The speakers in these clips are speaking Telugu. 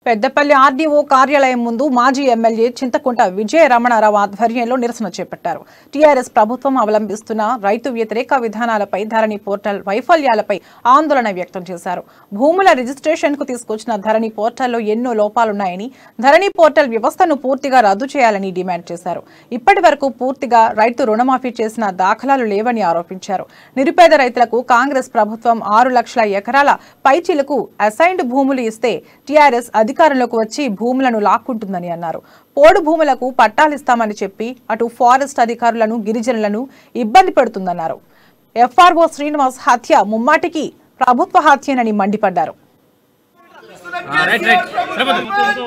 పెద్దపల్లి ఆర్డీఓ కార్యాలయం ముందు మాజీ ఎమ్మెల్యే చింతకుంట విజయ రమణారావు ఆధ్వర్యంలో నిరసన చేపట్టారు టీఆర్ఎస్ ప్రభుత్వం అవలంబిస్తున్న రైతు వ్యతిరేక విధానాలపై ధరణి పోర్టల్ వైఫల్యాలపై ఆందోళన వ్యక్తం చేశారు భూముల రిజిస్ట్రేషన్ కు తీసుకొచ్చిన ధరణి పోర్టల్లో ఎన్నో లోపాలున్నాయని ధరణి పోర్టల్ వ్యవస్థను పూర్తిగా రద్దు చేయాలని డిమాండ్ చేశారు ఇప్పటి వరకు పూర్తిగా రైతు రుణమాఫీ చేసిన దాఖలాలు లేవని ఆరోపించారు నిరుపేద రైతులకు కాంగ్రెస్ ప్రభుత్వం ఆరు లక్షల ఎకరాల పైచీలకు అసైన్డ్ భూములు ఇస్తే టీఆర్ఎస్ అధికారంలోకి వచ్చి భూములను లాక్కుంటుందని అన్నారు పోడు భూములకు పట్టాలిస్తామని చెప్పి అటు ఫారెస్ట్ అధికారులను గిరిజనులను ఇబ్బంది పెడుతుందన్నారు ఎఫ్ఆర్ఓ శ్రీనివాస్ హత్య ముమ్మాటికి ప్రభుత్వ హత్యనని మండిపడ్డారు రైట్ రైట్ సరిపోతుంది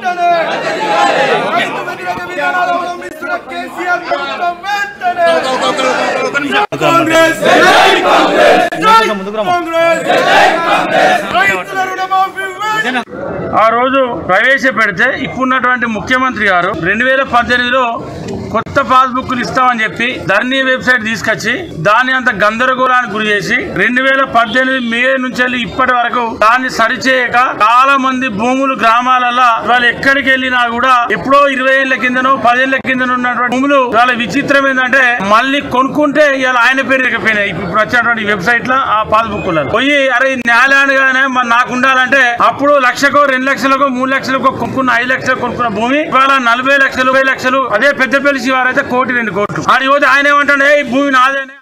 కాంగ్రెస్ ముందుకు రమ్మ. రైతుల రుణమాఫీ వెంటనే. ఆ రోజు ప్రవేశపెడితే ఇప్పుడున్నటువంటి ముఖ్యమంత్రి గారు రెండు వేల పద్దెనిమిదిలో కొత్త పాస్బుక్లు ఇస్తామని చెప్పి ధర్నీ వెబ్సైట్ తీసుకొచ్చి దాన్ని అంత గందరగోళానికి గురి చేసి రెండు వేల పద్దెనిమిది మే నుంచి వెళ్ళి ఇప్పటి వరకు దాన్ని సరిచేయక చాలా మంది భూములు గ్రామాలలో వాళ్ళు ఎక్కడికి వెళ్ళినా కూడా ఎప్పుడో ఇరవై ఏళ్ల కిందనో పదేళ్ల కిందనో ఉన్నటువంటి భూములు వాళ్ళ విచిత్రం ఏంటంటే మళ్ళీ కొనుక్కుంటే ఇవాళ ఆయన పేరు లేకపోయినాయి ఇప్పుడు వచ్చినటువంటి వెబ్సైట్ లో ఆ పాస్బుక్ పోయి అరే న్యాయాలయాగానే మరి నాకు ఉండాలంటే అప్పుడు లక్షకో రెండు లక్షలకో మూడు లక్షలకో కొనుక్కున్న ఐదు లక్షలు కొనుక్కున్న భూమి ఇవాళ నలభై లక్షలు ఇరవై లక్షలు అదే పెద్దపల్లి శివారు అయితే కోటి రెండు కోట్లు ఆడి పోతే ఆయన ఏమంటాడు "ఏ, ఈ భూమి నాదేనే